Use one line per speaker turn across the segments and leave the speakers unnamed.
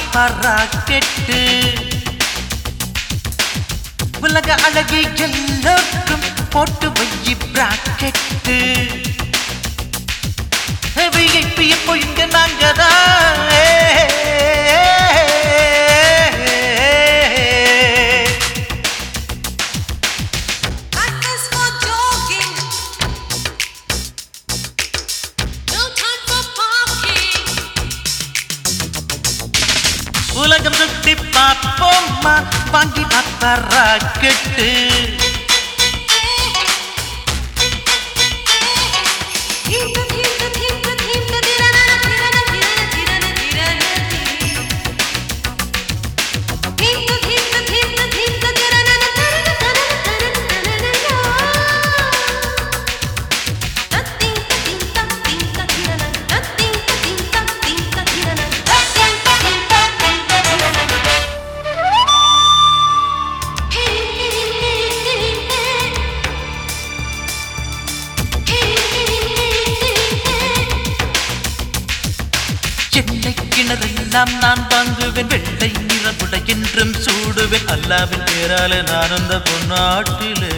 பாப்பா ராக்கெட்டு உலக அழகி எல்லோருக்கும் போட்டு வையி பிராக்கெட்டு விஐபி இப்போ இங்க நாங்கதான்
Practice for jogging. No time for parking.
உலகம் சுத்தி பார்ப்போம்மா வாங்கி பாப்பா rocket
Thim da thim da thim da thim da tirana tirana tirana tirana tirana Thim da thim da thim da thim da tirana tarana tarana tarana Nothing da thim da thim da tirana Nothing da thim da thim da tirana Nothing da thim da thim da tirana Hey hey
எண்ணெய் கிணறெல்லாம் நான் வாங்குவேன் வெள்ளை நிறமுட என்றும் சூடுவேன் அல்லாவின் பேராலே நான் அந்த பொன்னாட்டிலே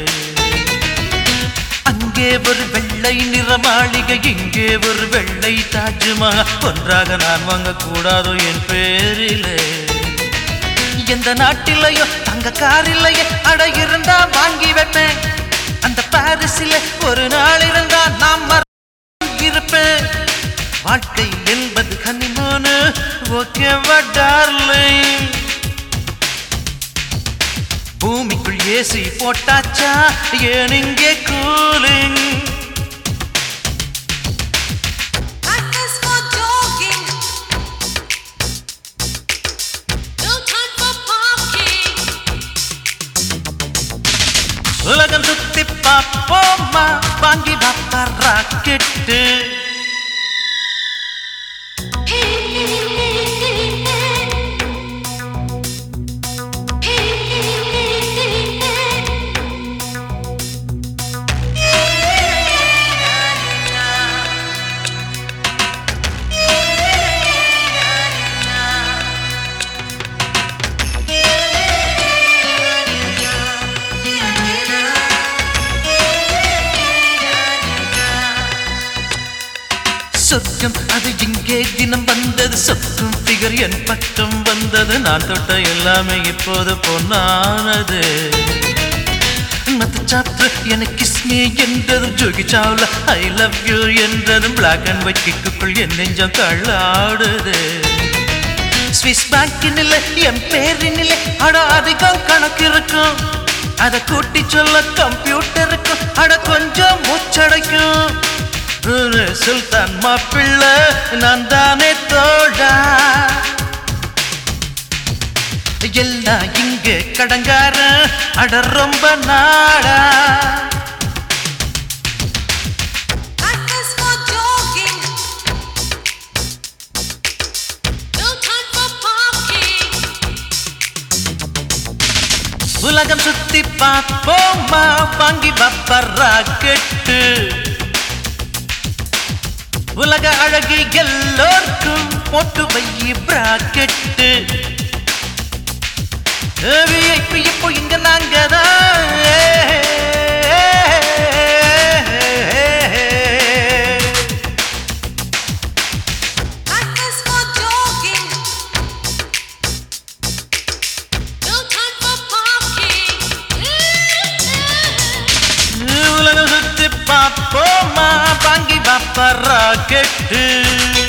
அங்கே ஒரு வெள்ளை நிற மாளிகை இங்கே ஒரு வெள்ளை தாஜ்மஹால் ஒன்றாக நான் வாங்கக்கூடாதோ என் பேரிலே எந்த நாட்டிலையோ தங்க காரில்லையே அட இருந்தா வாங்கி வைப்பேன் அந்த பாரிஸில் ஒரு நாள் இருந்தா நாம் மறந்து இருப்பேன் வாழ்க்கை என்பது கனிமோனு ஓகேவா டார்லிங் பூமிக்குள் ஏசி போட்டாச்சா ஏன் இங்கே cooling
Practice for jogging. No time for parking.
உலகம் சுத்தி பார்ப்போமா வாங்கி பாப்பா ராக்கெட்டு சொர்க்கம் அது இங்கே தினம் வந்தது சொக்கும் ஃபிகர் என் பக்கம் வந்தது நான் தொட்ட எல்லாமே இப்போது பொன்னானது மத்த எனக்கு கிஸ்மி என்றதும் Juhi Chawla I love you என்றதும் பிளாக் அண்ட் ஒயிட் கிக்குக்குள் என் நெஞ்சம் கள்ளாடுது ஸ்விஸ் பேங்கினில் என் பேரினில் அட அதிகம் கணக்கு இருக்கும் அதை கூட்டி சொல்ல கம்ப்யூட்டருக்கும் அட கொஞ்சம் மூச்சடைக்கும் ஒரு சுல்தான் மாப்பிள்ளை நான் தானே தோழா எல்லாம் இங்கே கடங்கார அட ரொம்ப நாடா
Practice for jogging. No time for parking.
உலகம் சுத்தி பார்ப்போமா வாங்கி பாப்பா ராக்கெட்டு உலக அழகி எல்லோர்க்கும் போட்டு வையி பிராக்கெட்டு விஐபி இப்போ இங்க நாங்கதான்
Practice for jogging. No time for parking.
உலகம் சுத்தி பார்ப்போமா வாங்கி பாப்பா ராக்கெட்டு